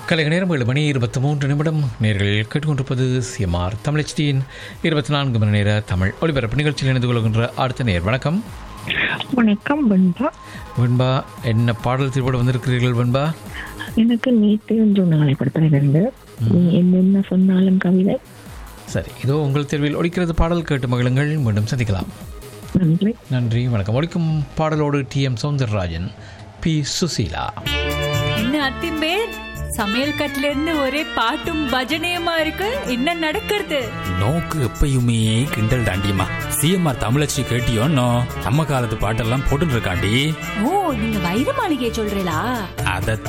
கலைக நேரம் ஏழு மணி இருபத்தி மூன்று நிமிடம் நேர்கள் கேட்டுக்கொண்டிருப்பது சிஎம்ஆர் தமிழச்சியின் இருபத்தி நான்கு மணி நேர தமிழ் ஒளிபரப்பு நிகழ்ச்சியில் இணைந்து கொள்கின்ற அடுத்த நேர் வணக்கம் வணக்கம் வெண்பா வெண்பா என்ன பாடல் திருப்பட வந்திருக்கிறீர்கள் வெண்பா எனக்கு நேற்று ஒன்று நாளை படத்திலிருந்து நீ என்னென்ன சொன்னாலும் கவிதை சரி இதோ உங்கள் தேர்வில் ஒலிக்கிறது பாடல் கேட்டு மகிழுங்கள் மீண்டும் சந்திக்கலாம் நன்றி நன்றி வணக்கம் ஒலிக்கும் பாடலோடு T M Soundararajan P Susheela என்ன அத்திம்பேர் சமையல் கட்டுல இருந்து ஒரே பாட்டும் பஜனையுமா இருக்கு என்ன நடக்கிறது நோக்கு எப்பயுமே கிண்டல் தாண்டியம்மா சிஎம்ஆர் தமிழச்சி கேட்டியோன்னோ நம்ம காலத்து பாட்டெல்லாம் போட்டுட்டு இருக்காண்டி ஓ நீங்க வைர மாளிகையை சொல்றீங்களா அதை